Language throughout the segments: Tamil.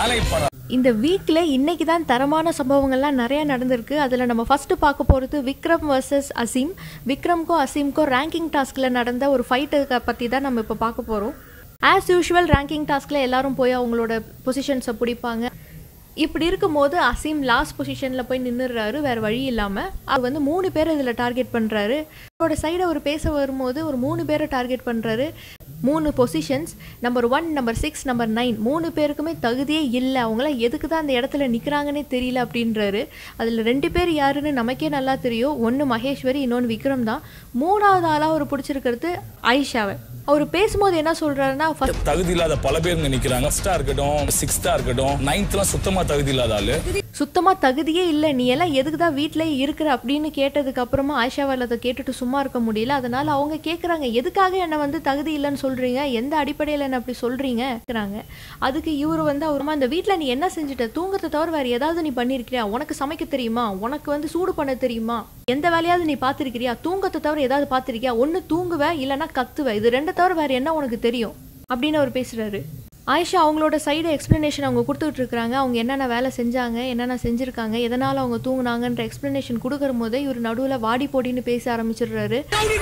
வேலைக்கு போற இந்த வீக்கில் இன்னைக்கு தான் தரமான சம்பவங்கள்லாம் நிறைய நடந்திருக்கு அதில் நம்ம ஃபர்ஸ்ட் பார்க்க போகிறது விக்ரம் வர்சஸ் அசீம் விக்ரம்க்கும் அசீம்க்கும் ரேங்கிங் டாஸ்கில் நடந்த ஒரு ஃபைட்டை பற்றி தான் நம்ம இப்போ பார்க்க போகிறோம் ஆஸ் யூஷுவல் ரேங்கிங் டாஸ்கில் எல்லாரும் போய் அவங்களோட பொசிஷன்ஸை பிடிப்பாங்க இப்படி இருக்கும்போது அசீம் லாஸ்ட் பொசிஷனில் போய் நின்றுடுறாரு வேறு வழி இல்லாமல் அது வந்து மூணு பேர் இதில் டார்கெட் பண்ணுறாரு அவரோட சைடை ஒரு பேச வரும்போது ஒரு மூணு பேரை டார்கெட் பண்ணுறாரு மூணு positions number one number six number nine மூணு பேருக்குமே தகுதியே இல்லை அவங்களாம் எதுக்கு தான் அந்த இடத்துல நிற்கிறாங்கன்னே தெரியல அப்படின்றாரு அதில் ரெண்டு பேர் யாருன்னு நமக்கே நல்லா தெரியும் ஒன்று மகேஸ்வரி இன்னொன்று விக்ரம் தான் மூணாவது ஆளாக அவர் பிடிச்சிருக்கிறது ஆயிஷாவை அவர் பேசும்போது என்ன சொல்கிறாருன்னா ஃபஸ்ட் தகுதி இல்லாத பல பேர் இங்க நிக்கிறாங்க ஃபர்ஸ்டா இருக்கட்டும் சிக்ஸ்தா இருக்கட்டும் நைன்த்லாம் சுத்தமா தகுதி இல்லாத ஆளு சுத்தமாக தகுதியே இல்லை நீ எல்லாம் எதுக்கு தான் வீட்டிலேயே இருக்கிற அப்படின்னு கேட்டதுக்கு அப்புறமா ஆயிஷாவால் அதை கேட்டுட்டு சும்மா இருக்க முடியல அதனால அவங்க கேட்குறாங்க எதுக்காக என்னை வந்து தகுதி இல்லைன்னு சொல்கிறீங்க எந்த அடிப்படையில் என்ன அப்படி சொல்கிறீங்க கேட்குறாங்க அதுக்கு இவர் வந்து அவருமா இந்த வீட்டில் நீ என்ன செஞ்சுட்ட தூங்குறத தவிர வேறு ஏதாவது நீ பண்ணியிருக்கிறியா உனக்கு சமைக்க தெரியுமா உனக்கு வந்து சூடு பண்ண தெரியுமா எந்த வேலையாவது நீ பார்த்துருக்கிறியா தூங்கத்தை தவிர ஏதாவது பார்த்துருக்கியா ஒன்று தூங்குவ இல்லைன்னா கத்துவ இது ரெண்டை தவிர வேறு என்ன உனக்கு தெரியும் அப்படின்னு அவர் பேசுகிறாரு ஆயிஷா அவங்களோட சைடு எக்ஸ்ப்ளனேஷன் அவங்க கொடுத்துட்டு இருக்காங்க அவங்க என்னென்ன வேலை செஞ்சாங்க என்னென்ன செஞ்சுருக்காங்க எதனால் அவங்க தூங்குனாங்கன்ற எக்ஸ்ப்ளனேஷன் கொடுக்குற போதே இவர் நடுவில் வாடி போடின்னு பேச ஆரம்பிச்சிடுறாரு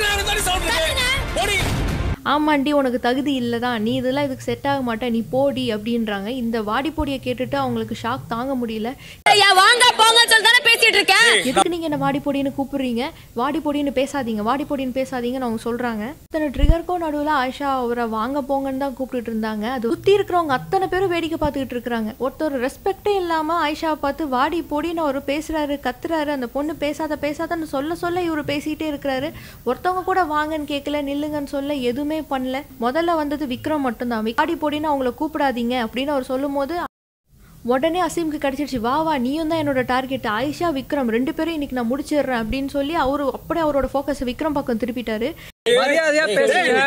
ஆமாண்டி உனக்கு தகுதி இல்லை தான் நீ இதெல்லாம் இதுக்கு செட் ஆக மாட்டே நீ போடி அப்படின்றாங்க இந்த வாடி போடியை கேட்டுட்டு அவங்களுக்கு ஷாக் தாங்க முடியல ஐயா வாங்க போங்கன்னு சொல்லி தானே பேசிட்டு இருக்கேன் எதுக்கு நீங்க என்ன வாடி பொடின்னு கூப்பிடுறீங்க வாடி பொடின்னு பேசாதீங்க வாடி பொடின்னு பேசாதீங்கன்னு அவங்க சொல்றாங்க அத்தனை ட்ரிகருக்கும் நடுவில் ஆயிஷா அவரை வாங்க போங்கன்னு தான் கூப்பிட்டுட்டு இருந்தாங்க அது சுத்தி இருக்கிறவங்க அத்தனை பேரும் வேடிக்கை பார்த்துக்கிட்டு இருக்காங்க ஒருத்தர் ரெஸ்பெக்டே இல்லாம ஆயிஷாவை பார்த்து வாடி பொடின்னு அவர் பேசுறாரு கத்துறாரு அந்த பொண்ணு பேசாத பேசாதன்னு சொல்ல சொல்ல இவர் பேசிட்டே இருக்கிறாரு ஒருத்தவங்க கூட வாங்கன்னு கேட்கல நில்லுங்கன்னு சொல்ல எதுவுமே பண்ணல முதல்ல வந்தது விக்ரம் மட்டும்தான் வாடி பொடின்னு அவங்கள கூப்பிடாதீங்க அப்படின்னு அவர் சொல்லும் போது உடனே அசீம்க்கு கிடைச்சிருச்சு வா வா நீயும் தான் என்னோட டார்கெட் ஆயிஷா விக்ரம் ரெண்டு பேரும் இன்னைக்கு நான் முடிச்சிடுறேன் அப்படின்னு சொல்லி அவரு அப்படியே அவரோட ஃபோக்கஸ் விக்ரம் பக்கம் திருப்பிட்டாரு மரியாதையா பேசுங்க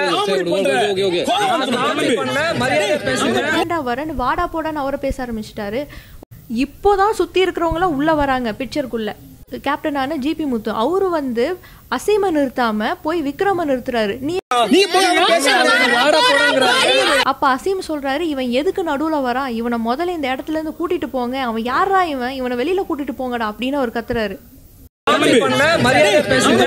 காமெடி பண்ணல மரியாதையா பேசுங்க ஏன்டா வரேன்னு வாடா போடான்னு அவரை பேச ஆரம்பிச்சிட்டாரு இப்போதான் சுத்தி இருக்கிறவங்களாம் உள்ள வராங்க பிக்சருக்குள்ள கேப்டனான ஜிபி முத்து அவரு வந்து அசீமை நிறுத்தாம போய் விக்ரம நிறுத்துறாரு நீ வாட போடாங்கிறாரு அப்ப அசீம் சொல்றாரு இவன் எதுக்கு நடுவுல வரான் இவனை முதல்ல இந்த இடத்துல இருந்து கூட்டிட்டு போங்க அவன் யாரா இவன் இவனை வெளியில கூட்டிட்டு போங்கடா அப்படின்னு அவர் கத்துறாரு காமெடி பண்ணல மரியாதையா பேசுங்க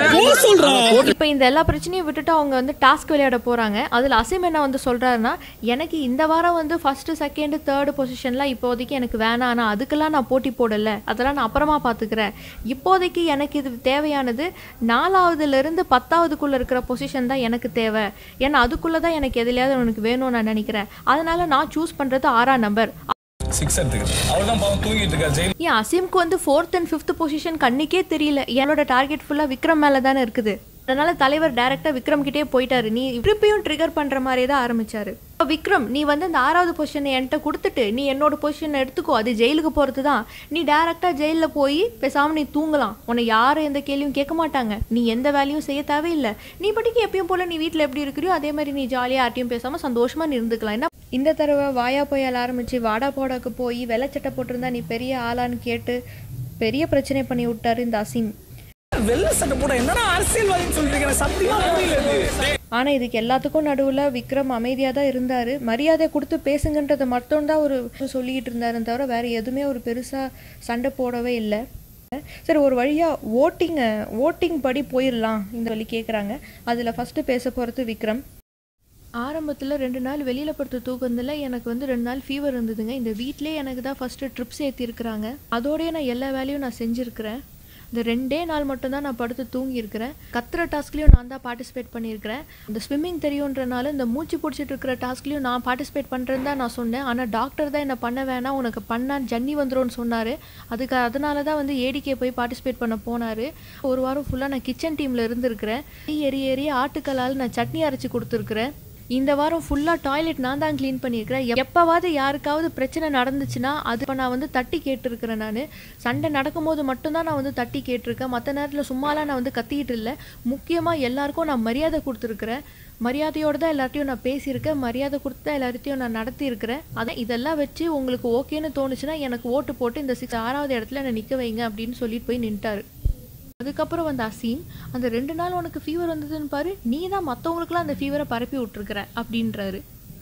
இப்போ இந்த எல்லா பிரச்சனையும் விட்டுட்டு அவங்க வந்து டாஸ்க் விளையாட போறாங்க அதுல அசீம் என்ன வந்து சொல்றாருன்னா எனக்கு இந்த வாரம் வந்து ஃபர்ஸ்ட் செகண்ட் தேர்டு பொசிஷன்லாம் இப்போதைக்கு எனக்கு வேணாம் ஆனா அதுக்கெல்லாம் நான் போட்டி போடல அதெல்லாம் நான் அப்புறமா பாத்துக்கிறேன் இப்போதைக்கு எனக்கு இது தேவையானது நாலாவதுல இருந்து பத்தாவதுக்குள்ள இருக்கிற பொசிஷன் தான் எனக்கு தேவை ஏன்னா அதுக்குள்ள தான் எனக்கு எதுலையாவது எனக்கு வேணும்னு நான் நினைக்கிறேன் அதனால நான் சூஸ் பண்றது ஆறாம் நம்பர் சிக்ஸ் எடுத்துக்கிட்டு அவர் தான் பாவம் தூங்கிட்டு இருக்கா ஜெயில் ஏன் அசீம்க்கு வந்து ஃபோர்த் அண்ட் ஃபிஃப்த் பொசிஷன் கண்ணுக்கே தெரியல என்னோட டார்கெட் ஃபுல்லாக விக்ரம் மேலே தானே இருக்குது அதனால தலைவர் டைரக்டா விக்ரம் கிட்டே போயிட்டாரு நீ திருப்பியும் ட்ரிகர் பண்ற மாதிரியே தான் ஆரம்பிச்சாரு இப்போ விக்ரம் நீ வந்து இந்த ஆறாவது பொசிஷனை என்கிட்ட கொடுத்துட்டு நீ என்னோட பொசிஷனை எடுத்துக்கோ அது ஜெயிலுக்கு போறது தான் நீ டைரக்டா ஜெயிலில் போய் பேசாம நீ தூங்கலாம் உன்னை யாரும் எந்த கேள்வியும் கேட்க மாட்டாங்க நீ எந்த வேலையும் செய்ய தேவையில்லை நீ படிக்க எப்பயும் போல நீ வீட்டில் எப்படி இருக்கிறியோ அதே மாதிரி நீ ஜாலியாக யார்ட்டையும் பேசாம சந்தோஷமா நீ இருந்துக்கலாம் என்ன இந்த தடவை வாயா போயால் ஆரம்பிச்சு வாடா போடாக்கு போய் வெள்ளச்சட்டை போட்டிருந்தா நீ பெரிய ஆளான்னு கேட்டு பெரிய பிரச்சனை பண்ணி விட்டாரு இந்த அசீம் வெள்ள சட்டை போட என்னடா அரசியல்வாதின்னு சொல்றீங்க எனக்கு சத்தியமா புரியல இது. ஆனா இதுக்கு எல்லாத்துக்கும் நடுவுல விக்ரம் அமைதியா தான் இருந்தாரு மரியாதை கொடுத்து பேசுங்கன்றதை மட்டும்தான் ஒரு சொல்லிக்கிட்டு இருந்தாரு தவிர வேற எதுவுமே ஒரு பெருசா சண்டை போடவே இல்லை சரி ஒரு வழியா ஓட்டிங் ஓட்டிங் படி போயிடலாம் இந்த வழி கேக்குறாங்க அதுல ஃபர்ஸ்ட் பேச போறது விக்ரம் ஆரம்பத்தில் ரெண்டு நாள் வெளியில் படுத்து தூக்கத்தில் எனக்கு வந்து ரெண்டு நாள் ஃபீவர் இருந்ததுங்க இந்த வீட்டிலே எனக்கு தான் ஃபஸ்ட்டு ட்ரிப்ஸ் ஏற்றிருக்கிறாங்க அதோடய நான் எல்லா வேலையும் நான் செஞ்சுருக்கிறேன் இந்த ரெண்டே நாள் மட்டும்தான் நான் படுத்து தூங்கியிருக்கிறேன் கத்துற டாஸ்க்லேயும் நான் தான் பார்ட்டிசிபேட் பண்ணியிருக்கிறேன் இந்த ஸ்விம்மிங் தெரியுன்றனால இந்த மூச்சு பிடிச்சிட்டு இருக்கிற டாஸ்க்லேயும் நான் பார்ட்டிசிபேட் பண்ணுறேன்னு தான் நான் சொன்னேன் ஆனால் டாக்டர் தான் என்ன பண்ண வேணாம் உனக்கு பண்ணா ஜன்னி வந்துரும்னு சொன்னார் அதுக்கு அதனால தான் வந்து ஏடிக்கே போய் பார்ட்டிசிபேட் பண்ண போனார் ஒரு வாரம் ஃபுல்லாக நான் கிச்சன் டீமில் இருந்திருக்கிறேன் எரி எரி ஆட்டுக்கலால் நான் சட்னி அரைச்சி கொடுத்துருக்குறேன் இந்த வாரம் ஃபுல்லாக டாய்லெட் நான் தான் க்ளீன் பண்ணியிருக்கிறேன் எப்போவாவது யாருக்காவது பிரச்சனை நடந்துச்சுன்னா அது இப்போ நான் வந்து தட்டி கேட்டிருக்கிறேன் நான் சண்டை நடக்கும்போது மட்டும்தான் நான் வந்து தட்டி கேட்டிருக்கேன் மற்ற நேரத்தில் சும்மாலாம் நான் வந்து கத்திக்கிட்டு இல்லை முக்கியமாக எல்லாருக்கும் நான் மரியாதை கொடுத்துருக்குறேன் மரியாதையோடு தான் எல்லார்ட்டையும் நான் பேசியிருக்கேன் மரியாதை கொடுத்து தான் எல்லார்ட்டையும் நான் நடத்தியிருக்கிறேன் அதான் இதெல்லாம் வச்சு உங்களுக்கு ஓகேன்னு தோணுச்சுன்னா எனக்கு ஓட்டு போட்டு இந்த சிக்ஸ் ஆறாவது இடத்துல என்னை நிற்க வைங்க அப்படின்னு சொல்லிட்டு போய் நின்ட்டாரு அதுக்கப்புறம் வந்த அசீம் அந்த ரெண்டு நாள் உனக்கு ஃபீவர் வந்ததுன்னு பாரு நீ தான் மற்றவங்களுக்குலாம் அந்த ஃபீவரை பரப்பி விட்டுருக்குற அப்படின்றாரு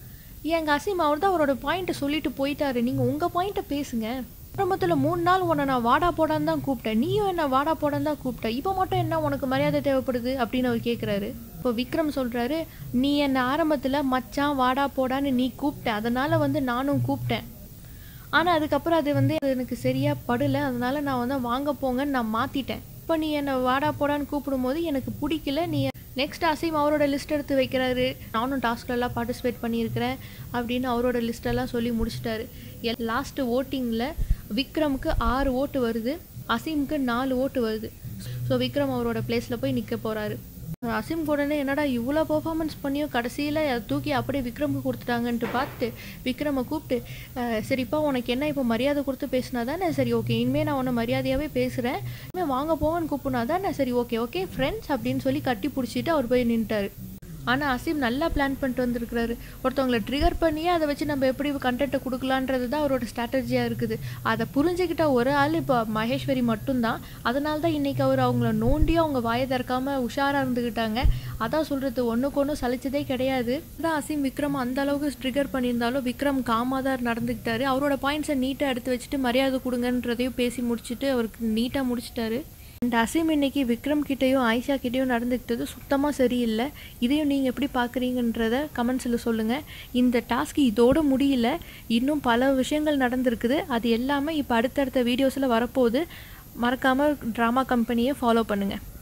எங்க அசீம் அவர் தான் அவரோட பாயிண்ட்டை சொல்லிட்டு போயிட்டாரு நீங்கள் உங்கள் பாயிண்ட்டை பேசுங்க ஆரம்பத்தில் மூணு நாள் உன்னை நான் வாடா போடான்னு தான் கூப்பிட்டேன் நீயும் என்ன வாடா போடான்னு தான் கூப்பிட்டேன் இப்போ மட்டும் என்ன உனக்கு மரியாதை தேவைப்படுது அப்படின்னு அவர் கேட்குறாரு இப்போ விக்ரம் சொல்கிறாரு நீ என்னை ஆரம்பத்தில் மச்சான் வாடா போடான்னு நீ கூப்பிட்ட அதனால் வந்து நானும் கூப்பிட்டேன் ஆனால் அதுக்கப்புறம் அது வந்து எனக்கு சரியாக படலை அதனால நான் வந்து வாங்க போங்கன்னு நான் மாற்றிட்டேன் இப்போ நீ என்னை வாடா போடான்னு கூப்பிடும்போது எனக்கு பிடிக்கல நீ நெக்ஸ்ட் அசீம் அவரோட லிஸ்ட் எடுத்து வைக்கிறாரு நானும் டாஸ்க்லலாம் பார்ட்டிசிபேட் பண்ணியிருக்கிறேன் அப்படின்னு அவரோட லிஸ்டெல்லாம் சொல்லி முடிச்சிட்டாரு எல் லாஸ்ட்டு ஓட்டிங்கில் விக்ரமுக்கு ஆறு ஓட்டு வருது அசீமுக்கு நாலு ஓட்டு வருது ஸோ விக்ரம் அவரோட பிளேஸில் போய் நிற்க போகிறாரு அசீம் உடனே என்னடா இவ்வளோ பெர்ஃபார்மன்ஸ் பண்ணியும் கடைசியில் அதை தூக்கி அப்படியே விக்ரமுக்கு கொடுத்துட்டாங்கன்ட்டு பார்த்து விக்ரமை கூப்பிட்டு "அஹ், சரிப்பா உனக்கு என்ன இப்போ மரியாதை கொடுத்து பேசினா தானே சரி ஓகே இனிமேல் நான் உன்னை மரியாதையாகவே பேசுகிறேன் இனிமேல் வாங்க போங்கன்னு கூப்பிடுனா தானே சரி ஓகே ஓகே ஃப்ரெண்ட்ஸ் அப்படின்னு சொல்லி கட்டி பிடிச்சிட்டு அவர் போய் நின்ட்டாரு ஆனால் அசீம் நல்லா பிளான் பண்ணிட்டு வந்திருக்கிறாரு ஒருத்தவங்களை ட்ரிகர் பண்ணியே அதை வச்சு நம்ம எப்படி கண்டென்ட்டை கொடுக்கலான்றது தான் அவரோட ஸ்ட்ராட்டஜியாக இருக்குது அதை புரிஞ்சுக்கிட்ட ஒரு ஆள் இப்போ மகேஸ்வரி மட்டும்தான் அதனால தான் இன்றைக்கி அவர் அவங்கள நோண்டி அவங்க வாயை திறக்காம உஷாராக இருந்துக்கிட்டாங்க அதான் சொல்கிறது ஒன்றுக்கு ஒன்றும் சலிச்சதே கிடையாது அதான் அசீம் விக்ரம் அந்த அளவுக்கு ட்ரிகர் பண்ணியிருந்தாலும் விக்ரம் காமாக தான் நடந்துக்கிட்டாரு அவரோட பாயிண்ட்ஸை நீட்டாக எடுத்து வச்சுட்டு மரியாதை கொடுங்கன்றதையும் பேசி முடிச்சுட்டு அவருக்கு நீட்டாக முடிச்சிட்டாரு அண்ட் அசீம் இன்னைக்கு விக்ரம் கிட்டேயும் ஆயிஷா கிட்டேயும் நடந்துக்கிட்டது சுத்தமாக சரியில்லை இதையும் நீங்கள் எப்படி பார்க்குறீங்கன்றத கமெண்ட்ஸில் சொல்லுங்கள் இந்த டாஸ்க் இதோட முடியல இன்னும் பல விஷயங்கள் நடந்திருக்குது அது எல்லாமே இப்போ அடுத்தடுத்த வீடியோஸில் வரப்போகுது மறக்காமல் ட்ராமா கம்பெனியை ஃபாலோ பண்ணுங்கள்